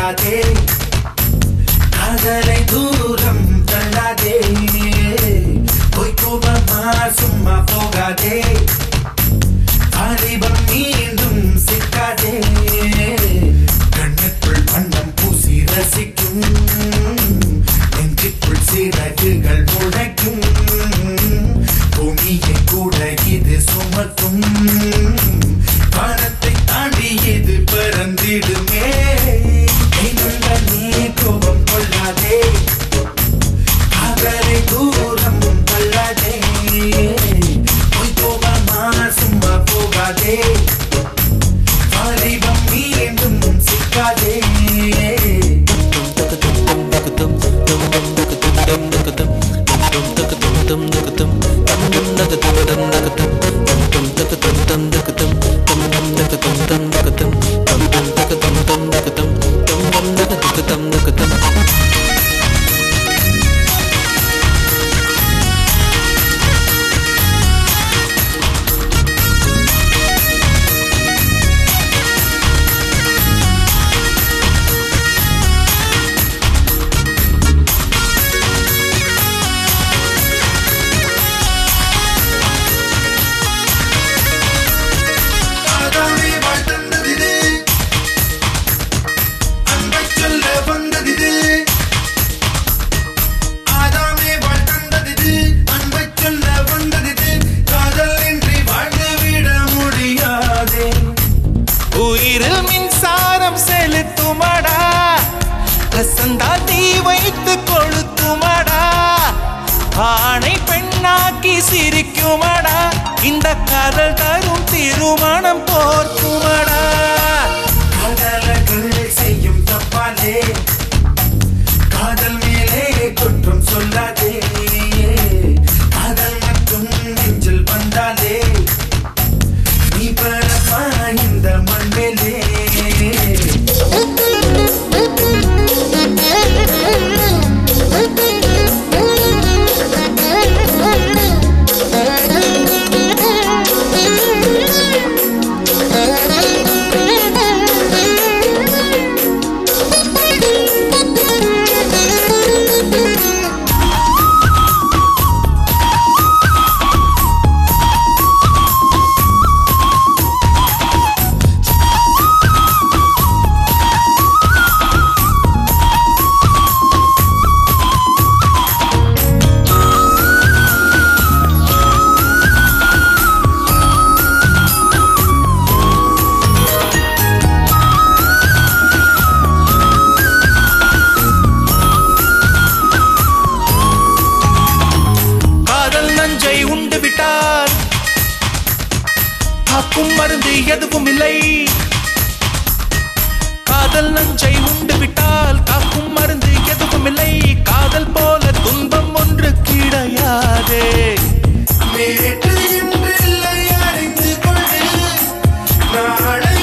கொள்ளாதே காதலை தூரம் தள்ளாதே பொய் கோபமா சும்மா போகாதே வாலிபம் மீண்டும் சிக்காதே கண்ணுக்குள் வண்ணம் பூசி ரசிக்கும் நெஞ்சுக்குள் சிறகுகள் முளைக்கும் பூமியை கூட இது சுமக்கும் வானத்தை தாண்டி இது பறந்திடுமே இன்னும் நீ கோபம் கொள்ளாதே காதலை தூரம் தள்ளாதே பொய் கோபமா சும்மா போகாதே வாலிபம் மீண்டும் சிக்காதே ஆதாமே வாழ்த்தந்ததிது அன்பைச் சொல்ல வந்ததிது ஆதாமே வாழ்த்தந்ததிது அன்பைச் சொல்ல வந்ததிது காதல் இன்றி வாழ்ந்து விட முடியாதே உயிரில் மின்சாரம் செலுத்துமடா ரசந்தா தீ வைத்து கொளுத்துமடா ஆணை பெண்ணாக்கி சிரிக்குமடா இந்த காதல் தரும் திருமணம் போர்க்குமடா காதலர்கள் செய்யும் தப்பாலே காதல் மேலே குற்றம் சொல்லாதே காதல் மட்டும் நெஞ்சில் வந்தாலே நீ பரமா இந்த மண்மேலே காதல் நஞ்சை உண்டு விட்டால் காக்கும் மருந்து எதுவும் இல்லை காதல் நஞ்சை உண்டு விட்டால் காக்கும் மருந்து எதுவும் இல்லை காதல் போல துன்பம் ஒன்று கிடையாதே நேற்று இன்று இல்லை அறிந்து கொண்டு நாளை